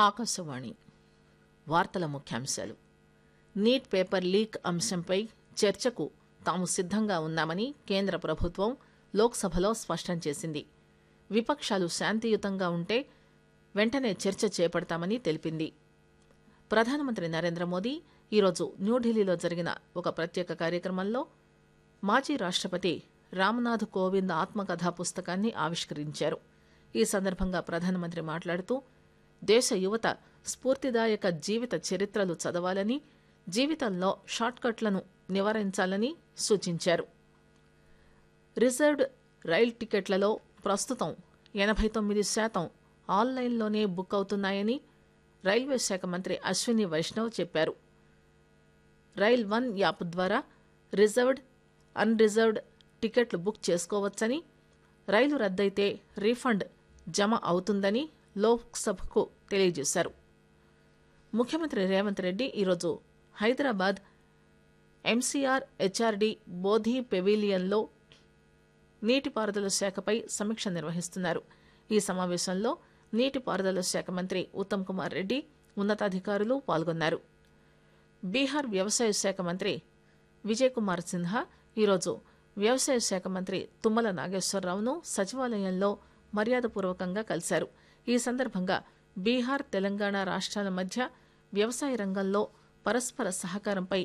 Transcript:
ఆకాశవాణి వార్తల ముఖ్యాంశాలు neat paper leak అంశంపై చర్చకు తాము సిద్దంగా ఉన్నామని కేంద్ర ప్రభుత్వం లోక్సభలో స్పష్టం చేసింది విపక్షాలు శాంతియుతంగా ఉంటే వెంటనే చర్చ చేపడతామని తెలిపింది ప్రధానమంత్రి నరేంద్ర మోదీ ఈరోజు న్యూఢిల్లీలో జరిగిన ఒక ప్రత్యేక కార్యక్రమంలో మాజీ రాష్టపతి రామ్నాథ్ కోవింద్ ఆత్మకథా పుస్తకాన్ని ఆవిష్కరించారు ఈ సందర్భంగా ప్రధానమంత్రి మాట్లాడుతూ దేశ యువత స్ఫూర్తిదాయక జీవిత చరిత్రలు చదవాలని జీవితంలో షార్ట్కట్లను నివారించాలని సూచించారు రిజర్వ్డ్ రైల్ టికెట్లలో ప్రస్తుతం ఎనభై తొమ్మిది శాతం ఆన్లైన్లోనే బుక్ అవుతున్నాయని రైల్వే శాఖ మంత్రి అశ్విని వైష్ణవ్ చెప్పారు రైల్ వన్ యాప్ ద్వారా రిజర్వ్డ్ అన్ రిజర్వ్డ్ టికెట్లు బుక్ చేసుకోవచ్చని రైలు రద్దయితే రీఫండ్ జమ అవుతుందని లోక్సభకు తెలియజేశారు ముఖ్యమంత్రి రేవంత్ రెడ్డి ఈరోజు హైదరాబాద్ ఎంసీఆర్ హెచ్ఆర్డీ బోధి పెవిలియన్లో నీటిపారుదల శాఖపై సమీక్ష నిర్వహిస్తున్నారు ఈ సమావేశంలో నీటిపారుదల శాఖ మంత్రి ఉత్తమ్ కుమార్ రెడ్డి ఉన్నతాధికారులు పాల్గొన్నారు బీహార్ వ్యవసాయ శాఖ మంత్రి విజయ్ కుమార్ సిన్హా ఈరోజు వ్యవసాయ శాఖ మంత్రి తుమ్మల నాగేశ్వరరావును సచివాలయంలో మర్యాదపూర్వకంగా కలిశారు ఈ సందర్భంగా బీహార్ తెలంగాణ రాష్ట్రాల మధ్య వ్యవసాయ రంగంలో పరస్పర సహకారంపై